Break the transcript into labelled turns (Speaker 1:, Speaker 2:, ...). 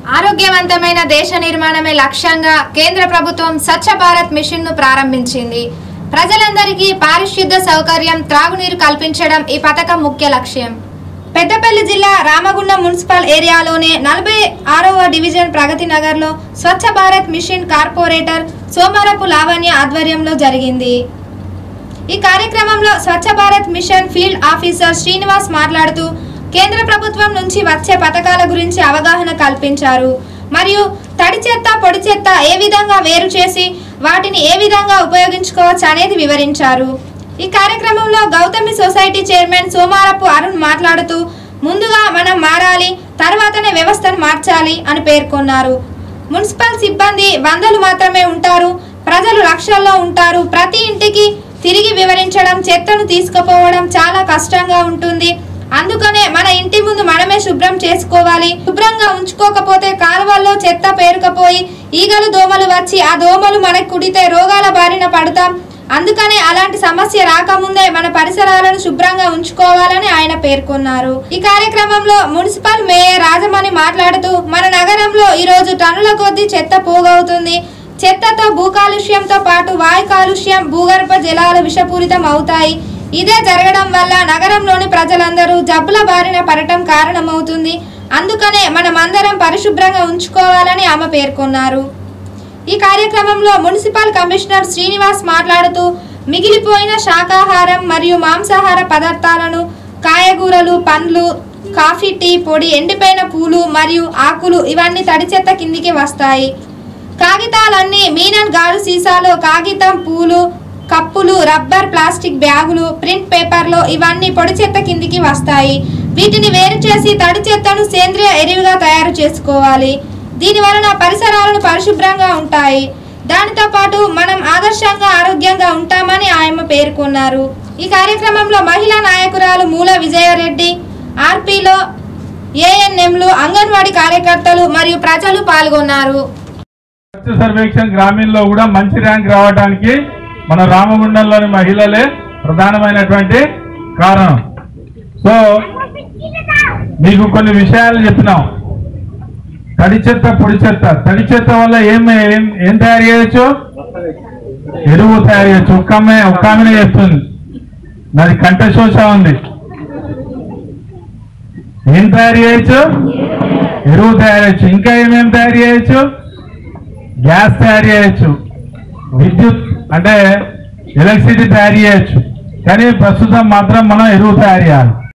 Speaker 1: ఆరోగ్యవంతమైన దేశ నిర్మాణమే లక్ష్యంగా కేంద్ర ప్రభుత్వం స్వచ్ఛ భారత్ మిషన్ ను ప్రారంభించింది ప్రజలందరికీ పారిశుద్ధ సౌకర్యం త్రాగునీరు కల్పించడం ఈ పథకం ముఖ్య లక్ష్యం పెద్దపల్లి జిల్లా రామగుండం మున్సిపల్ ఏరియాలోనే నలభై ఆరవ డివిజన్ ప్రగతి నగర్లో స్వచ్ఛ భారత్ మిషన్ కార్పొరేటర్ సోమరపు లావణ్య ఆధ్వర్యంలో జరిగింది ఈ కార్యక్రమంలో Swachh Bharat mission field officer Srinivas మాట్లాడుతూ కేంద్ర ప్రభుత్వం నుంచి వచ్చే పథకాల గురించి అవగాహన కల్పించారు మరియు తడి చెత్త పొడి చెత్త ఏ విధంగా వేరు చేసి వాటిని ఏ విధంగా ఉపయోగించుకోవచ్చు అనేది వివరించారు ఈ కార్యక్రమంలో గౌతమి సొసైటీ చైర్మన్ సోమారపు అరుణ్ మాట్లాడుతూ ముందుగా మనం మారాలి తర్వాతనే వ్యవస్థను మార్చాలి అని పేర్కొన్నారు మున్సిపల్ సిబ్బంది వందలు మాత్రమే ఉంటారు ప్రజలు లక్షల్లో ఉంటారు ప్రతి ఇంటికి తిరిగి వివరించడం చెత్తను తీసుకుపోవడం చాలా కష్టంగా ఉంటుంది అందుకనే మన ఇంటి ముందు మనమే శుభ్రం చేసుకోవాలి శుభ్రంగా ఉంచుకోకపోతే కాలువల్లో చెత్త పేరుకపోయి ఈగలు దోమలు వచ్చి ఆ దోమలు మనకు కుడితే రోగాల బారిన పడతాం అందుకనే అలాంటి సమస్య రాకముందే మన పరిసరాలను శుభ్రంగా ఉంచుకోవాలని ఆయన పేర్కొన్నారు ఈ కార్యక్రమంలో మున్సిపల్ మేయర్ రాజమణి మాట్లాడుతూ మన నగరంలో ఈ రోజు టన్నుల కొద్దీ చెత్త పోగవుతుంది చెత్తతో భూ కాలుష్యంతో పాటు వాయు కాలుష్యం భూగర్భ జలాలు విషపూరితం అవుతాయి ఇదే జరగడం వల్ల నగరంలోని ప్రజలందరూ జబ్బుల బారిన పడటం కారణమవుతుంది అందుకనే మనమందరం పరిశుభ్రంగా ఉంచుకోవాలని ఆమె పేర్కొన్నారు ఈ కార్యక్రమంలో మున్సిపల్ కమిషనర్ శ్రీనివాస్ మాట్లాడుతూ మిగిలిపోయిన శాకాహారం మరియు మాంసాహార పదార్థాలను కాయగూరలు పండ్లు కాఫీ టీ పొడి ఎండిపోయిన పూలు మరియు ఆకులు ఇవన్నీ తడి చెత్త కిందికి వస్తాయి కాగితాలన్నీ మీనన్ గాజు సీసాలో కాగితం పూలు కప్పులు రబ్బర్ ప్లాస్టిక్ బ్యాగులు ప్రింట్ పేపర్లో ఇవన్నీ పొడి చెత్త కిందికి వస్తాయి వీటిని వేరు చేసి తడి చెత్తను సేంద్రియ ఎరువుగా తయారు చేసుకోవాలి దీని వలన పరిసరాలను పరిశుభ్రంగా ఉంటాయి దానితో పాటు మనం ఆదర్శంగా ఆరోగ్యంగా ఉంటామని ఆయన పేర్కొన్నారు ఈ కార్యక్రమంలో మహిళా నాయకురాలు మూల విజయారెడ్డి ఆర్పీలో ఏఎన్ఎంలు అంగన్వాడీ కార్యకర్తలు మరియు ప్రజలు పాల్గొన్నారు
Speaker 2: స్వచ్ఛ సర్వేక్షణ్ గ్రామీణలో కూడా మంచి ర్యాంక్ రావడానికి మన రామగుండంలోని మహిళలే ప్రధానమైనటువంటి కారణం సో మీకు కొన్ని విషయాలు చెప్పినాం తడి చెత్త పొడి చెత్త తడి చెత్త వల్ల ఏం ఏం ఏం తయారు చేయొచ్చు ఎరువు తయారు చేయొచ్చు ఒక్క ఆమె ఒక్క ఆమెనే చేస్తుంది నాది కంఠ శోష ఉంది ఏం తయారు చేయొచ్చు ఎరువు తయారు చేయొచ్చు ఇంకా ఏమేం తయారు చేయొచ్చు గ్యాస్ తయారు చేయొచ్చు విద్యుత్ అంటే ఎలక్ట్రిసిటీ తయారు చేయొచ్చు కానీ ప్రస్తుతం మాత్రం మనం ఎరువు తయారు చేయాలి